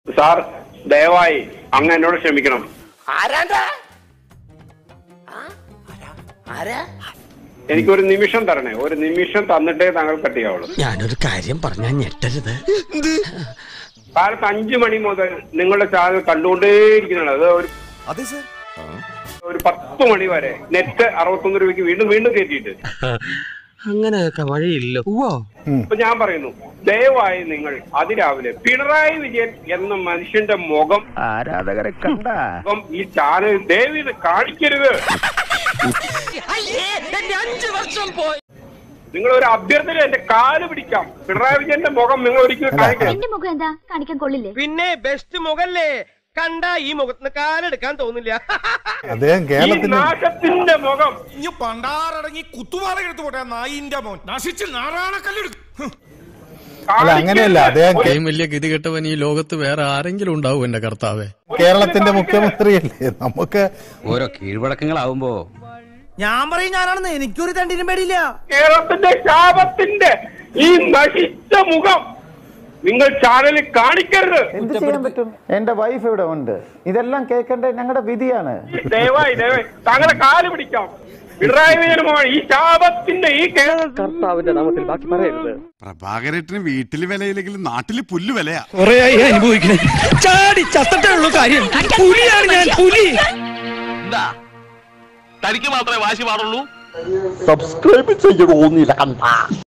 Sir ദയവായി അങ്ങ് എന്നോട് ക്ഷമിക്കണം ആരാണ്ടാ ആ? ആരാ എനിക്കൊരു നിമിഷം തരണേ ഒരു നിമിഷം തന്നിട്ടേ താങ്കൾ കട്ട് ചെയ്യാവുള്ളൂ ഞാനൊരു കാര്യം പറഞ്ഞാൽ ഞെട്ടരുത് കാലത്ത് അഞ്ചു മണി മുതൽ നിങ്ങളുടെ ചാനൽ കണ്ടുകൊണ്ടേയിരിക്കുന്നതാണ് അത് ഒരു അതെ സർ ഒരു പത്ത് മണി വരെ നെറ്റ് അറുപത്തൊന്ന് രൂപയ്ക്ക് വീണ്ടും വീണ്ടും കയറ്റിയിട്ട് അങ്ങനെയൊക്കെ വഴിയില്ല ഓ അപ്പൊ ഞാൻ പറയുന്നു ദയവായി നിങ്ങൾ അതിരാവിലെ പിണറായി വിജയൻ എന്ന മനുഷ്യന്റെ മുഖം ആരാധകരെ കണ്ട മുഖം ഈ ചാനൽ ദയവീത് കാണിക്കരുത് നിങ്ങൾ ഒരു അഭ്യർത്ഥന എന്റെ കാല് പിടിക്കാം പിണറായി വിജയന്റെ മുഖം നിങ്ങൾ ഒരിക്കലും കാണിക്കരുത് എന്റെ മുഖം എന്താ കാണിക്കാൻ കൊള്ളില്ലേ പിന്നെ ബെസ്റ്റ് മുഖല്ലേ കണ്ട ഈ മുഖത്തിന് കാലെടുക്കാൻ തോന്നില്ല അദ്ദേഹം ഈ കേരളത്തിന് നാശത്തിന്റെ മുഖം ഇനി പണ്ടാറടങ്ങി കുത്തുവാള എടുത്തു പോട്ടെ നായിന്റെ മോൻ നശിച്ച് നാറാണക്കല്ലെടുക്കും അല്ല അങ്ങനെയല്ല അദ്ദേഹം കേ- ഇത്രയും വലിയ ഗതികെട്ടവൻ ഈ ലോകത്ത് വേറെ ആരെങ്കിലും ഉണ്ടാവും എന്റെ കർത്താവേ കേരളത്തിന്റെ മുഖ്യമന്ത്രിയല്ലേ നമുക്ക് ഓരോ കീഴ്വഴക്കങ്ങളാവുമ്പോ ഞാൻ പറയും ഞാനാണെന്ന് എനിക്കൊരു തണ്ടിനും പേടിയില്ല കേരളത്തിന്റെ ശാപത്തിന്റെ ഈ നശിച്ച മുഖം നിങ്ങൾ ചാനലിൽ കാണിക്കരുത് എന്ത് ചെയ്യാൻ പറ്റും എന്റെ വൈഫ് ഇവിടെ ഉണ്ട് ഇതെല്ലാം കേൾക്കേണ്ട ഞങ്ങളുടെ വിധിയാണ് ദയവായി ദയവായി താങ്കളെ കാല് പിടിക്കാം പിണറായി വിജയന് മുകളിൽ ഈ ശാപത്തിന്റെ ഈ കേരള പ്രഭാകരേട്ടന് വീട്ടില് വിലയില്ലെങ്കിലും നാട്ടില് പുല്ല് വിലയാ കൊറേയായി അനുഭവിക്കണേ ചാടി ചത്തട്ടേ ഉള്ളൂ കാര്യം പുലിയാണ് ഞാൻ പുലി എന്താ തനിക്ക് മാത്രമേ വാശി പാടുള്ളൂ സബ്സ്ക്രൈബ് ചെയ്യണമെന്നില്ല കണ്ട